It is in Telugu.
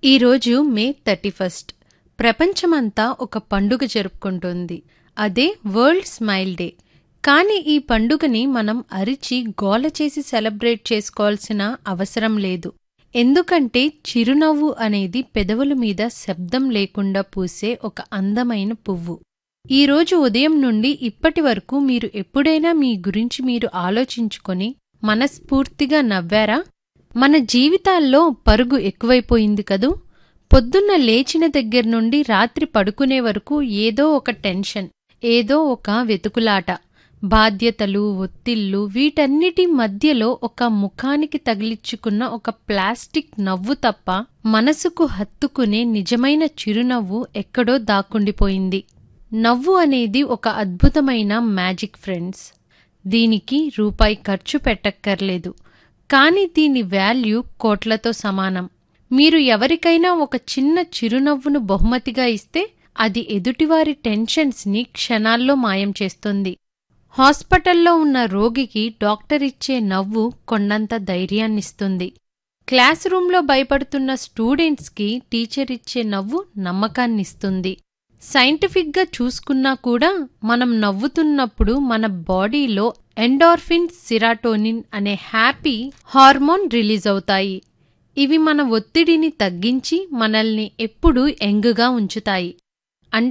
ఈరోజు మే థర్టీ ఫస్ట్ ప్రపంచమంతా ఒక పండుగ జరుపుకుంటోంది అదే వరల్డ్ స్మైల్ డే కానీ ఈ పండుగని మనం అరిచి గోల చేసి సెలబ్రేట్ చేసుకోవాల్సిన అవసరం లేదు ఎందుకంటే చిరునవ్వు అనేది పెదవుల మీద శబ్దం లేకుండా పూసే ఒక అందమైన పువ్వు ఈరోజు ఉదయం నుండి ఇప్పటి వరకు మీరు ఎప్పుడైనా మీ గురించి మీరు ఆలోచించుకొని మనస్ఫూర్తిగా నవ్వారా మన జీవితాల్లో పరుగు ఎక్కువైపోయింది కదూ పొద్దున్న లేచిన దగ్గర నుండి రాత్రి పడుకునే వరకు ఏదో ఒక టెన్షన్ ఏదో ఒక వెతుకులాట బాధ్యతలు ఒత్తిళ్ళు వీటన్నిటి మధ్యలో ఒక ముఖానికి తగిలించుకున్న ఒక ప్లాస్టిక్ నవ్వు తప్ప మనసుకు హత్తుకునే నిజమైన చిరునవ్వు ఎక్కడో దాక్కుండిపోయింది నవ్వు అనేది ఒక అద్భుతమైన మ్యాజిక్ ఫ్రెండ్స్ దీనికి రూపాయి ఖర్చు పెట్టక్కర్లేదు కానీ దీని వాల్యూ కోట్లతో సమానం మీరు ఎవరికైనా ఒక చిన్న చిరునవ్వును బహుమతిగా ఇస్తే అది ఎదుటివారి టెన్షన్స్ని క్షణాల్లో మాయం చేస్తుంది హాస్పిటల్లో ఉన్న రోగికి డాక్టర్ ఇచ్చే నవ్వు కొండంత ధైర్యాన్నిస్తుంది క్లాస్ రూంలో భయపడుతున్న స్టూడెంట్స్కి టీచర్ ఇచ్చే నవ్వు నమ్మకాన్నిస్తుంది సైంటిఫిక్గా చూసుకున్నా కూడా మనం నవ్వుతున్నప్పుడు మన బాడీలో ఎండార్ఫిన్ సిరాటోనిన్ అనే హ్యాపీ హార్మోన్ రిలీజ్ అవుతాయి ఇవి మన ఒత్తిడిని తగ్గించి మనల్ని ఎప్పుడూ యంగ్గా ఉంచుతాయి